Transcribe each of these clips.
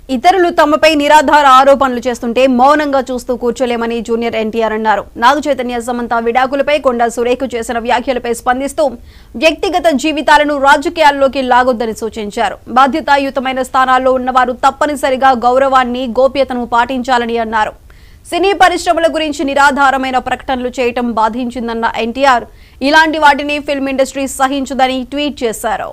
ఇతరులు తమపై నిరాధార ఆరోపణలు చేస్తుంటే మౌనంగా చూస్తూ కూర్చోలేమని జూనియర్ ఎన్టీఆర్ అన్నారు నాగ చైతన్య సమంత విడాకులపై కొండా సురేఖ చేసిన వ్యాఖ్యలపై స్పందిస్తూ వ్యక్తిగత జీవితాలను రాజకీయాల్లోకి లాగొద్దని సూచించారు బాధ్యతాయుతమైన స్థానాల్లో ఉన్నవారు తప్పనిసరిగా గౌరవాన్ని గోప్యతను పాటించాలని అన్నారు సినీ పరిశ్రమల గురించి నిరాధారమైన ప్రకటనలు చేయటం బాధించిందన్న ఎన్టీఆర్ ఇలాంటి వాటిని ఫిల్మ్ ఇండస్ట్రీ సహించదని ట్వీట్ చేశారు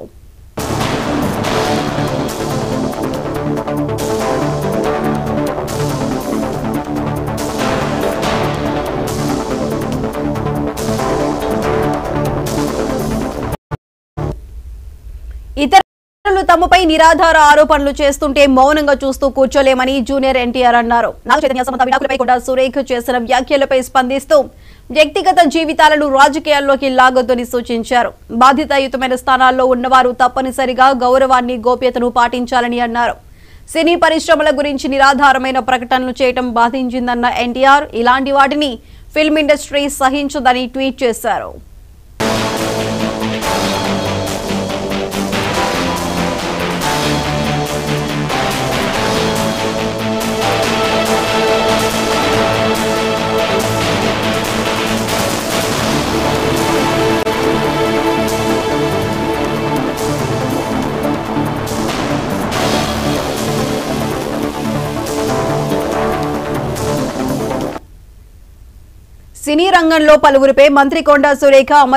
ఇతరులు తమపై నిరాధార ఆరోపణలు చేస్తుంటే మౌనంగా చూస్తూ కూర్చోలేమని జూనియర్ ఎన్టీఆర్ అన్నారు నాగ చైతన్య సమంత విడాకులపై కూడా సురేఖ చేసిన వ్యాఖ్యలపై స్పందిస్తూ వ్యక్తిగత జీవితాలను రాజకీయాల్లోకి లాగొద్దని సూచించారు బాధ్యతాయుతమైన స్థానాల్లో ఉన్నవారు తప్పనిసరిగా గౌరవాన్ని గోప్యతను పాటించాలని అన్నారు సినీ పరిశ్రమల గురించి నిరాధారమైన ప్రకటనలు చేయటం బాధించిందన్న ఎన్టీఆర్ ఇలాంటి వాటిని ఫిల్మ్ ఇండస్ట్రీ సహించదని ట్వీట్ చేశారు సినీ రంగంలో పలువురిపై మంత్రి కొండా సురేఖ